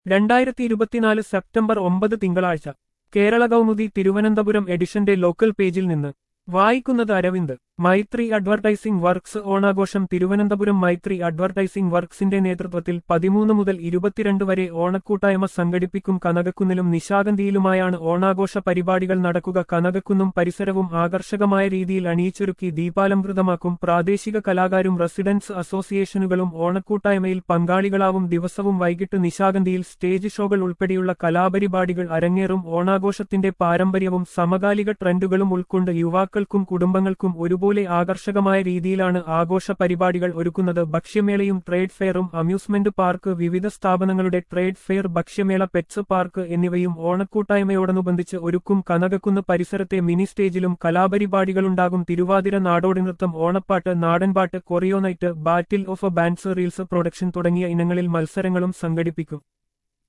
രണ്ടായിരത്തി ഇരുപത്തിനാല് സെപ്റ്റംബർ ഒമ്പത് തിങ്കളാഴ്ച കേരള കൗമുദി തിരുവനന്തപുരം എഡിഷന്റെ ലോക്കൽ പേജിൽ നിന്ന് വായിക്കുന്നത് അരവിന്ദ് മൈത്രി അഡ്വർടൈസിംഗ് വർക്ക്സ് ഓണാഘോഷം തിരുവനന്തപുരം മൈത്രി അഡ്വർടൈസിംഗ് വർക്ക്സിന്റെ നേതൃത്വത്തിൽ പതിമൂന്ന് മുതൽ ഇരുപത്തിരണ്ട് വരെ ഓണക്കൂട്ടായ്മ സംഘടിപ്പിക്കും കനകക്കുന്നിലും നിശാഗന്ധിയിലുമായാണ് ഓണാഘോഷ പരിപാടികൾ നടക്കുക കനകക്കുന്നും പരിസരവും ആകർഷകമായ രീതിയിൽ അണിയിച്ചൊരുക്കി ദീപാലംകൃതമാക്കും പ്രാദേശിക കലാകാരും റെസിഡൻസ് അസോസിയേഷനുകളും ഓണക്കൂട്ടായ്മയിൽ പങ്കാളികളാവും ദിവസവും വൈകിട്ട് നിശാഗന്ധിയിൽ സ്റ്റേജ് ഷോകൾ ഉൾപ്പെടെയുള്ള കലാപരിപാടികൾ അരങ്ങേറും ഓണാഘോഷത്തിന്റെ പാരമ്പര്യവും സമകാലിക ട്രെൻഡുകളും ഉൾക്കൊണ്ട് യുവാക്കൾക്കും കുടുംബങ്ങൾക്കും ഒരുപോലെ ആകർഷകമായ രീതിയിലാണ് ആഘോഷ പരിപാടികൾ ഒരുക്കുന്നത് ഭക്ഷ്യമേളയും ട്രേഡ് ഫെയറും അമ്യൂസ്മെന്റ് പാർക്ക് വിവിധ സ്ഥാപനങ്ങളുടെ ട്രേഡ് ഫെയർ ഭക്ഷ്യമേള പെറ്റ്സ് പാർക്ക് എന്നിവയും ഓണക്കൂട്ടായ്മയോടനുബന്ധിച്ച് ഒരുക്കും കനകക്കുന്ന് പരിസരത്തെ മിനി സ്റ്റേജിലും കലാപരിപാടികളുണ്ടാകും തിരുവാതിര നാടോടി നൃത്തം ഓണപ്പാട്ട് നാടൻപാട്ട് choreo night battle of bands reels production തുടങ്ങിയ ഇനങ്ങളിൽ മത്സരങ്ങളും സംഘടിപ്പിക്കും